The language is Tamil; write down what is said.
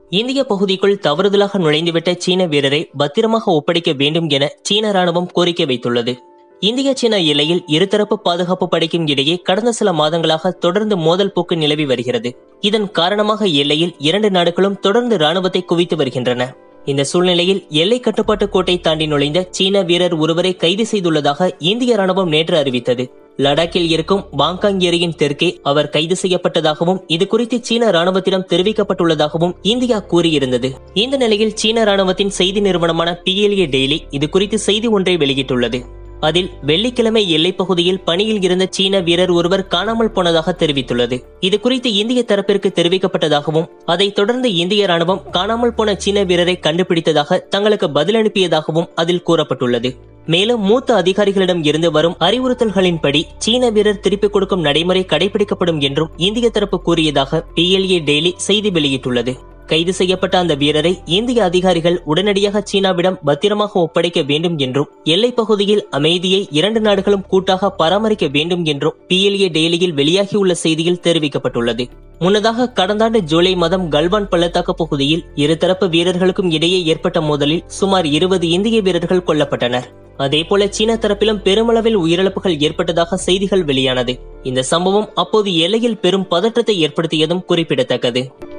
இந்திய பகுதிக்குள் தவறுதலாக நுழைந்துவிட்ட சீன வீரரை பத்திரமாக ஒப்படைக்க வேண்டும் என சீன ராணுவம் கோரிக்கை வைத்துள்ளது இந்திய சீன எல்லையில் இருதரப்பு பாதுகாப்பு படைக்கும் இடையே கடந்த சில மாதங்களாக தொடர்ந்து மோதல் போக்கு நிலவி வருகிறது இதன் காரணமாக எல்லையில் இரண்டு நாடுகளும் தொடர்ந்து ராணுவத்தை குவித்து வருகின்றன இந்த சூழ்நிலையில் எல்லை கட்டுப்பாட்டு கோட்டை தாண்டி நுழைந்த சீன வீரர் ஒருவரை கைது செய்துள்ளதாக இந்திய ராணுவம் நேற்று அறிவித்தது லடாக்கில் இருக்கும் பாங்காங் ஏரியின் தெற்கே அவர் கைது செய்யப்பட்டதாகவும் இது குறித்து சீன ராணுவத்திடம் தெரிவிக்கப்பட்டுள்ளதாகவும் இந்தியா கூறியிருந்தது இந்த நிலையில் சீன ராணுவத்தின் செய்தி நிறுவனமான பிஎல்ஏ டெய்லி இது குறித்து செய்தி ஒன்றை வெளியிட்டுள்ளது அதில் வெள்ளிக்கிழமை எல்லைப் பகுதியில் பணியில் இருந்த சீன வீரர் ஒருவர் காணாமல் போனதாக தெரிவித்துள்ளது இது குறித்து இந்திய தரப்பிற்கு தெரிவிக்கப்பட்டதாகவும் அதைத் தொடர்ந்து இந்திய ராணுவம் காணாமல் போன சீன வீரரை கண்டுபிடித்ததாக தங்களுக்கு பதில் அனுப்பியதாகவும் அதில் கூறப்பட்டுள்ளது மேலும் மூத்த அதிகாரிகளிடம் இருந்து வரும் அறிவுறுத்தல்களின்படி சீன வீரர் திருப்பிக் கொடுக்கும் நடைமுறை கடைபிடிக்கப்படும் என்றும் இந்திய தரப்பு கூறியதாக பிஎல்ஏ டெய்லி செய்தி வெளியிட்டுள்ளது கைது செய்யப்பட்ட அந்த வீரரை இந்திய அதிகாரிகள் உடனடியாக சீனாவிடம் பத்திரமாக ஒப்படைக்க வேண்டும் என்றும் எல்லைப் பகுதியில் அமைதியை இரண்டு நாடுகளும் கூட்டாக பராமரிக்க வேண்டும் என்றும் பிஎல்ஏ டெய்லியில் வெளியாகியுள்ள செய்தியில் தெரிவிக்கப்பட்டுள்ளது முன்னதாக கடந்த ஆண்டு ஜூலை மாதம் கல்வான் பள்ளத்தாக்கு பகுதியில் இருதரப்பு வீரர்களுக்கும் இடையே ஏற்பட்ட மோதலில் சுமார் இருபது இந்திய வீரர்கள் கொல்லப்பட்டனர் அதேபோல சீன தரப்பிலும் பெருமளவில் உயிரிழப்புகள் ஏற்பட்டதாக செய்திகள் வெளியானது இந்த சம்பவம் அப்போது எல்லையில் பெரும் பதற்றத்தை ஏற்படுத்தியதும் குறிப்பிடத்தக்கது